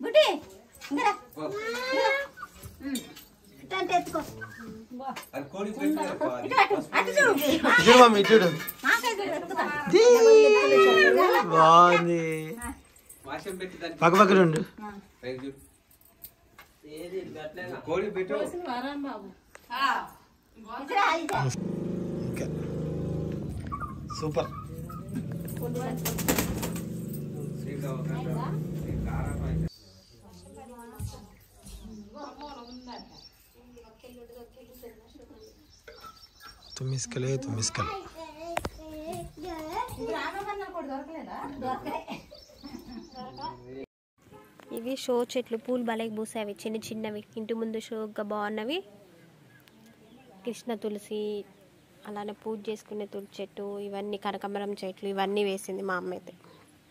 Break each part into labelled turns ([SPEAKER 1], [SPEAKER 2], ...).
[SPEAKER 1] బుడ్డి ఇంకా రా. ఇంకా. ఉమ్. ఇట్లా అంటే ఎత్తుకో
[SPEAKER 2] అది కోడి పెట్టు
[SPEAKER 1] ఇటు అటు అటు చూడు
[SPEAKER 3] చూడు మమ్మీ చూడు
[SPEAKER 1] మాకాయ చూడు ఎత్తుతా
[SPEAKER 3] బాగుంది
[SPEAKER 2] వాషం పెట్టి దాన్ని
[SPEAKER 3] పక్క పక్కన ఉండు
[SPEAKER 2] పైకి చూడు కోడి పెట్టు
[SPEAKER 1] ఇటురా, ఇటురా.
[SPEAKER 3] ఇంకా సూపర్ తుమ్మిస్కలే తుమ్మిస్కలు
[SPEAKER 1] ఇప్పుడు ఆనబందలు కూడా దొరకలేదా దొరకలే
[SPEAKER 4] ఇవి షో చెట్లు పూలు భలేకి పూసేవి చిన్న చిన్నవి ఇంటి ముందు షోగా బాగున్నవి కృష్ణ తులసి అలానే పూజ చేసుకునే తులసి చెట్టు ఇవన్నీ కనకాంబరం చెట్లు ఇవన్నీ వేసింది మా అమ్మ అయితే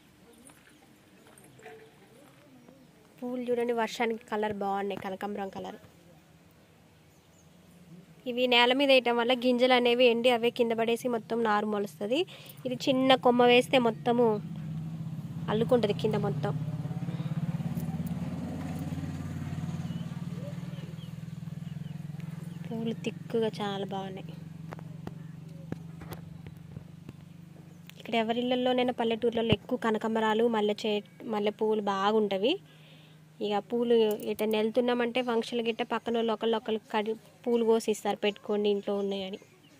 [SPEAKER 4] పూలు చూడండి వర్షానికి కలర్ బాగున్నాయి కనకాంబరం కలర్ ఇవి నేల మీద వేయటం వల్ల గింజలు అనేవి ఎండి అవే కింద పడేసి మొత్తం నారు మొలుస్తుంది ఇది చిన్న కొమ్మ వేస్తే మొత్తము అల్లుకుంటుంది కింద మొత్తం పూలు తిక్కుగా చాలా బాగున్నాయి ఇక్కడ ఎవరిళ్ళల్లోనైనా పల్లెటూర్లలో ఎక్కువ కనకాంబరాలు మల్లె చే మల్లె పువ్వులు బాగుంటవి ఇక పూలు ఎటన్నా వెళ్తున్నామంటే ఫంక్షన్లు గిట్ట పక్కన వాళ్ళు ఒకళ్ళు ఒకళ్ళు కడి పూలు కోసి ఇస్తారు పెట్టుకోండి ఇంట్లో ఉన్నాయని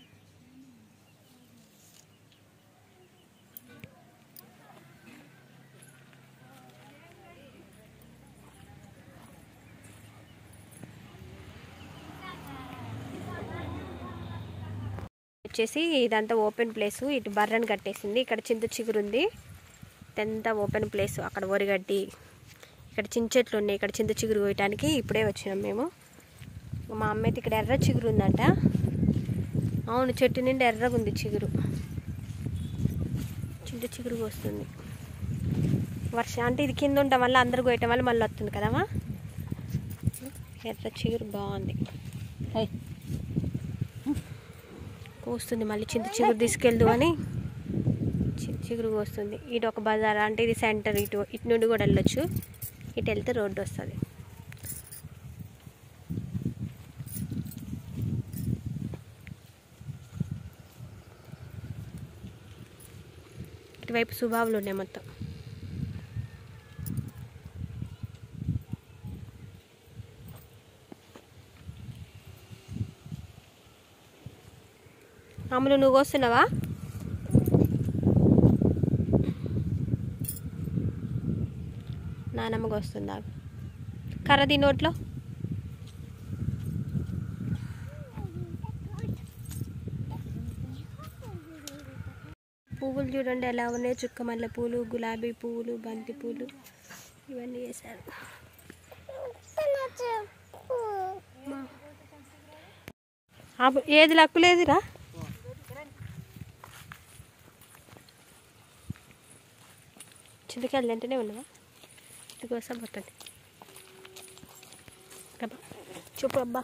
[SPEAKER 4] వచ్చేసి ఇదంతా ఓపెన్ ప్లేస్ ఇటు బర్రని కట్టేసింది ఇక్కడ చింత చిగురు ఉంది ఇదంతా ఓపెన్ ప్లేస్ అక్కడ వరిగడ్డి ఇక్కడ చింత చెట్లు ఉన్నాయి ఇక్కడ చింత చిగురు కోయటానికి ఇప్పుడే వచ్చినాం మేము మా అమ్మ అయితే ఇక్కడ ఎర్ర చిగురు ఉందంట అవును చెట్టు నిండి ఎర్రగా ఉంది చిగురు చింత చిగురు వస్తుంది వర్షం అంటే ఇది కింద ఉండటం వల్ల అందరు కోయటం వల్ల మళ్ళీ వస్తుంది కదమ్మా ఎర్ర చిగురు బాగుంది
[SPEAKER 1] హై.
[SPEAKER 4] కోస్తుంది మళ్ళీ చింత చిగురు తీసుకెళ్దు అని చింత చిగురు కోస్తుంది ఇటు ఒక బజార్ అంటే ఇది సెంటర్ ఇటు ఇటు నుండి కూడా వెళ్ళొచ్చు ఇటు వెళ్తే రోడ్డు వస్తుంది ఇటువైపు సుబాబులు ఉన్నాయి మొత్తం అమ్ములు నువ్వు వస్తున్నావా నానమ్మకి వస్తుందా కర్ర ది నోట్లో పువ్వులు చూడండి ఎలా ఉన్నాయి చుక్క మల్లె పూలు గులాబీ పువ్వులు బంతి పూలు ఇవన్నీ వేశారు మా- ఆపు, ఏది లక్కు లేదురా చింతకాయలు తింటూనే ఉన్నావా ఇదికోసం పట్టండి అబ్బా చూపు అబ్బా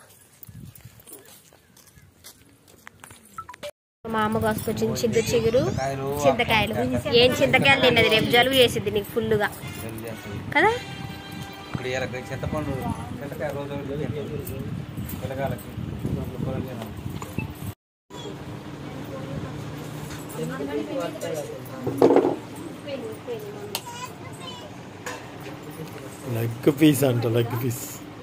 [SPEAKER 4] మా అమ్మ కోసుకొచ్చింది చింత చిగురు చింతకాయలు ఏం చింతకాయలు తిన్నది రేపు జలుబు చేసిద్ది నీకు ఫుల్గా కదా
[SPEAKER 2] ఇప్పుడు ఇలా చింతపండు చింతకాయ రోజు పిల్లగాలకి
[SPEAKER 3] లెగ్ పీస్ అంట లెగ్ పీస్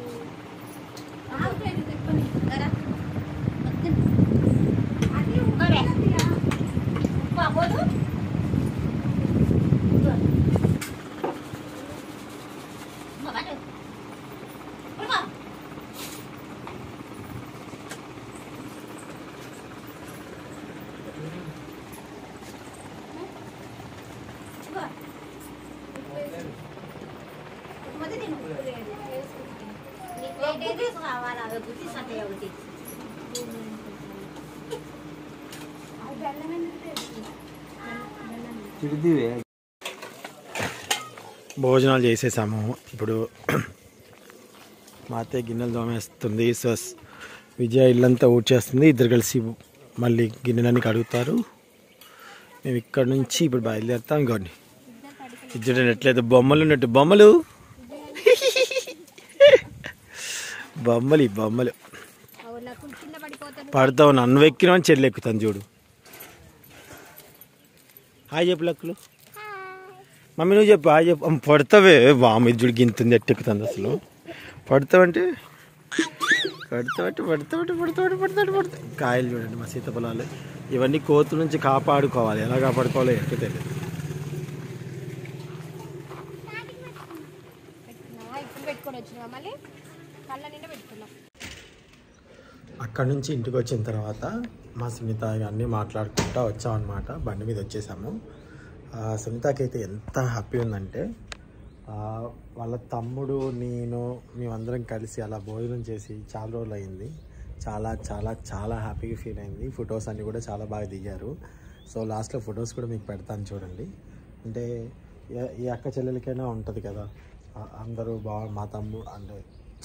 [SPEAKER 2] చిడిదివే
[SPEAKER 3] భోజనాలు చేసేసాము ఇప్పుడు మా అత్తయ్య గిన్నెలు దోమేస్తుంది సో విజయ ఇల్లంతా ఊడ్చేస్తుంది ఇద్దరు కలిసి మళ్ళీ గిన్నెలన్నీ కడుగుతారు మేము ఇక్కడ నుంచి ఇప్పుడు బయలుదేరుతాం ఇంకోండి ఇద్దరు ఎట్లయితే బొమ్మలు ఉన్నట్టు బొమ్మలు బొమ్మలు ఈ బొమ్మలు
[SPEAKER 4] అవును నాకు కింద పడిపోతాను
[SPEAKER 3] పడతావు నన్ను ఎక్కిన చెల్లి ఎక్కుతాను చూడు హాయ్ చెప్పు లక్కులు మమ్మీ నువ్వు చెప్పు హాయ్ చెప్పు అమ్మ, పడతావే వామి చూడు గింతుంది ఎట్టెక్కుతుంది అసలు పడతావంటే పడతావంటే పడతావంటే పడతావంటే పడతాడు పడతాయి కాయలు చూడండి మా సీతఫలాలు ఇవన్నీ కోతుల నుంచి కాపాడుకోవాలి ఎలా కాపాడుకోవాలో ఎక్కడ తెలియదు
[SPEAKER 4] పెట్టుకున్నావా ఇప్పుడు పెట్టుకొని వచ్చినావా మళ్ళీ కళ్ళ నిండా పెట్టుకున్నాం
[SPEAKER 3] అక్కడ నుంచి ఇంటికి వచ్చిన తర్వాత మా సునీత అన్నీ మాట్లాడుకుంటా వచ్చామన్నమాట బండి మీద వచ్చేసాము ఆ, సునీతకి అయితే ఎంత హ్యాపీ ఉందంటే ఆ, వాళ్ళ తమ్ముడు నేను మేమందరం కలిసి అలా భోజనం చేసి చాలా రోజులు అయింది చాలా చాలా చాలా హ్యాపీగా ఫీల్ అయింది ఫొటోస్ అన్నీ కూడా చాలా బాగా దిగారు సో లాస్ట్లో ఫొటోస్ కూడా మీకు పెడతాను చూడండి అంటే ఏ- ఏ అక్క చెల్లెలకైనా ఉంటుంది కదా ఆ- అందరూ బాగా మా తమ్ముడు అంటే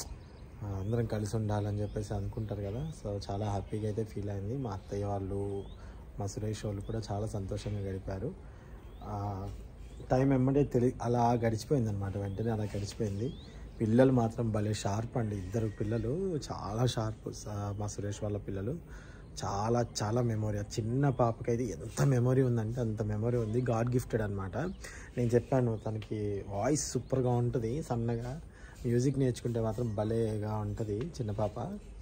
[SPEAKER 3] ఆ, అందరం కలిసి ఉండాలని చెప్పేసి అనుకుంటారు కదా సో చాలా హ్యాపీగా అయితే ఫీల్ అయింది మా అత్తయ్య వాళ్ళు మా సురేష్ వాళ్ళు కూడా చాలా సంతోషంగా గడిపారు ఆ, టైం ఎమ్మడే తెలి అలా గడిచిపోయింది అనమాట వెంటనే అలా గడిచిపోయింది పిల్లలు మాత్రం భలే షార్ప్ అండి ఇద్దరు పిల్లలు చాలా షార్ప్ స- మా సురేష్ వాళ్ళ పిల్లలు చాలా చాలా మెమొరీ ఆ చిన్న పాపకైతే ఎంత మెమొరీ ఉందంటే అంత మెమొరీ ఉంది గాడ్ గిఫ్టెడ్ అనమాట నేను చెప్పాను తనకి వాయిస్ సూపర్గా ఉంటుంది సన్నగా మ్యూజిక్ నేర్చుకుంటే మాత్రం భలేగా ఉంటుంది చిన్న పాప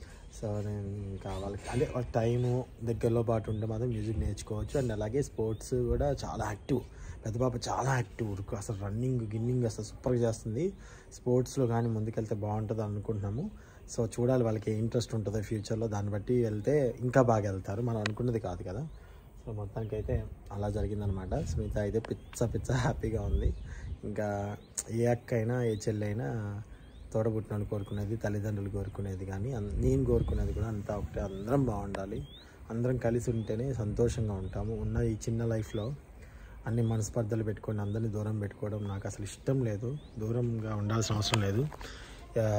[SPEAKER 3] సో నేను ఇంకా వాళ్ళకి అంటే వాళ్ళ టైము దగ్గరలో పాటు ఉంటే మాత్రం మ్యూజిక్ నేర్చుకోవచ్చు అండ్ అలాగే స్పోర్ట్స్ కూడా చాలా యాక్టివ్ పెద్ద పాప చాలా యాక్టివ్ ఉరుకు అసలు రన్నింగ్ గిన్నింగ్ అసలు సూపర్గా చేస్తుంది స్పోర్ట్స్లో కానీ ముందుకెళ్తే బాగుంటుంది అనుకుంటున్నాము సో చూడాలి వాళ్ళకి ఇంట్రెస్ట్ ఉంటుందో ఫ్యూచర్లో దాన్ని బట్టి వెళ్తే ఇంకా బాగా వెళ్తారు మనం అనుకున్నది కాదు కదా సో మొత్తానికి అయితే అలా జరిగిందనమాట స్మిత అయితే పిచ్చ పిచ్చ హ్యాపీగా ఉంది ఇంకా ఏ అక్క అయినా ఏ చెల్లి అయినా తోడబుట్టిన వాళ్ళు కోరుకునేది తల్లిదండ్రులు కోరుకునేది కానీ అన్- నేను కోరుకునేది కూడా అంతా ఒకటే అందరం బాగుండాలి అందరం కలిసి ఉంటేనే సంతోషంగా ఉంటాము ఉన్న ఈ చిన్న లైఫ్లో అన్ని మనస్పర్ధలు పెట్టుకొని అందరినీ దూరం పెట్టుకోవడం నాకు అసలు ఇష్టం లేదు దూరంగా ఉండాల్సిన అవసరం లేదు ఆ,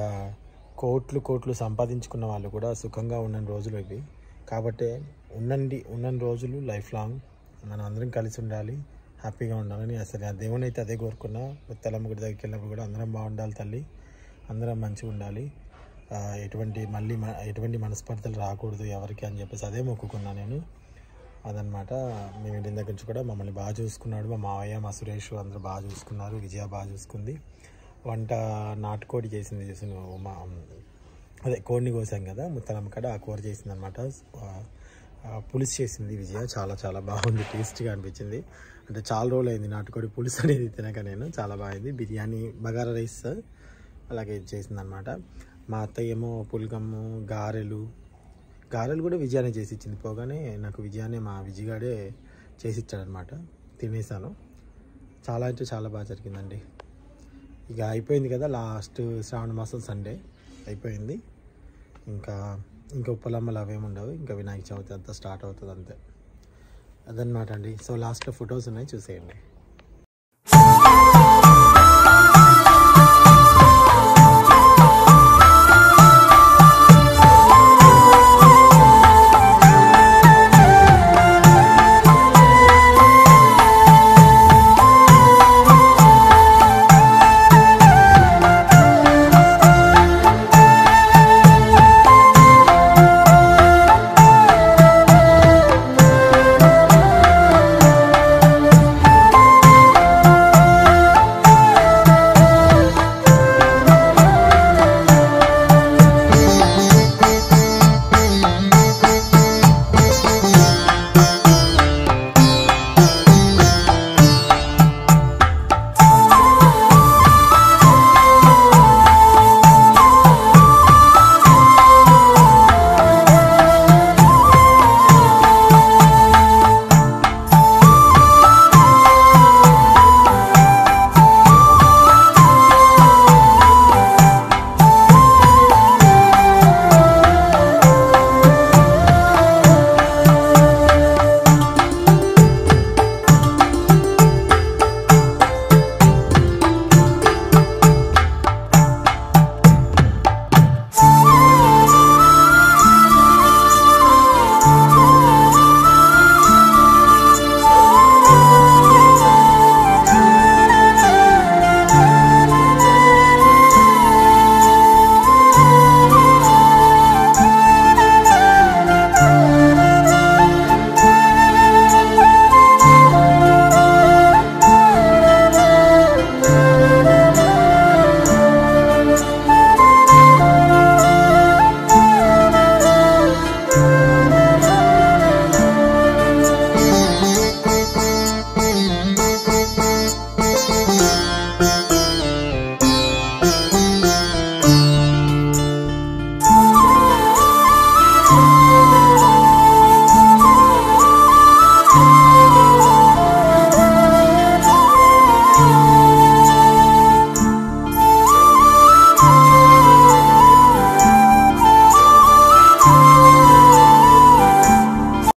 [SPEAKER 3] కోట్లు కోట్లు సంపాదించుకున్న వాళ్ళు కూడా సుఖంగా ఉన్న రోజులు ఇవి కాబట్టి ఉన్నండి ఉన్నన్ని రోజులు లైఫ్ లాంగ్ మనం అందరం కలిసి ఉండాలి హ్యాపీగా ఉండాలని అసలు ఆ దేవుని అయితే అదే కోరుకున్నా తెల్లమ్మ గుడి దగ్గరికి వెళ్ళినప్పుడు కూడా అందరం బాగుండాలి తల్లి అందరం మంచిగా ఉండాలి ఆ, ఎటువంటి మళ్ళీ మ- ఎటువంటి మనస్పర్ధలు రాకూడదు ఎవరికి అని చెప్పేసి అదే మొక్కుకున్నా నేను అదనమాట మేము ఇంటి దగ్గర నుంచి కూడా మమ్మల్ని బాగా చూసుకున్నాడు మా మావయ్య మా సురేష్ అందరూ బాగా చూసుకున్నారు విజయ బాగా చూసుకుంది వంట నాటుకోడి చేసింది చేసిన మా అదే కోడిని కోసాం కదా ముత్తలమ్మ కాడ ఆ కూర చేసింది అనమాట పులుసు చేసింది విజయ చాలా చాలా బాగుంది టేస్ట్గా అనిపించింది అంటే చాలా రోజులు అయింది నాటుకోడి పులుసు అనేది తినక నేను చాలా బాగుంది బిర్యానీ బగారా రైస్ అలాగే ఇది చేసింది అనమాట మా అత్తయ్య ఏమో పులగమ్ము గారెలు గారెలు కూడా విజయానే చేసి ఇచ్చింది పోగానే నాకు విజయానే మా విజయగాడే చేసి ఇచ్చాడనమాట తినేసాను చాలా అంటే చాలా బాగా జరిగిందండి ఇక అయిపోయింది కదా లాస్ట్ శ్రావణ మాసం సండే అయిపోయింది ఇంకా ఇంకా ఉప్పలమ్మలు అవేమి ఉండవు ఇంకా వినాయక చవితి అంతా స్టార్ట్ అవుతుంది అంతే అదనమాట అండి సో లాస్ట్లో ఫొటోస్ ఉన్నాయి చూసేయండి